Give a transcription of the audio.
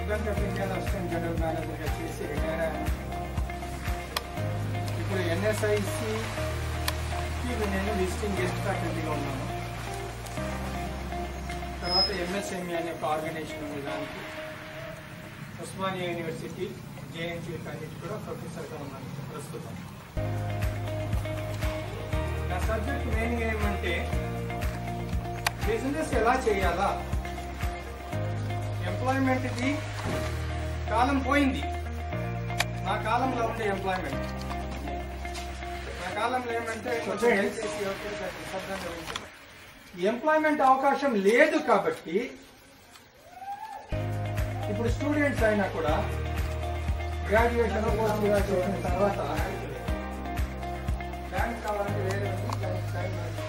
Bank of ఇండియాలో assistant general మేనేజర్గా చేసి రిటైర్ అయ్యాను ఇప్పుడు ఎన్ఎస్ఐసి నేను విజిటింగ్ గెస్ట్ ఫ్యాకల్టీగా ఉన్నాను తర్వాత ఎంఎస్ఎంఈ అనే ఒక ఆర్గనైజేషన్ ఉంది దానికి ఉస్మానియా యూనివర్సిటీ జేఎన్టీ కాలేజ్ కూడా ప్రొఫెసర్గా ఉన్నాను ప్రస్తుతం నా సబ్జెక్ట్ మెయిన్ ఏమంటే బిజినెస్ ఎలా చేయాలా ఎంప్లాయ్మెంట్కి కాలం పోయింది నా కాలంలో ఉండే ఎంప్లాయ్మెంట్ నా కాలంలో ఏమంటే కొంచెం దయచేసి ఎవరికైనా కొంచెం నిశ్శబ్దంగా వింటారు. ఎంప్లాయ్మెంట్ అవకాశం లేదు కాబట్టి ఇప్పుడు స్టూడెంట్స్ అయినా కూడా గ్రాడ్యుయేషన్ పోస్ట్ గ్రాడ్యుయేషన్ తర్వాత బ్యాంక్ కావాలంటే వేరే ఉంది, దానికి టైం లేదు.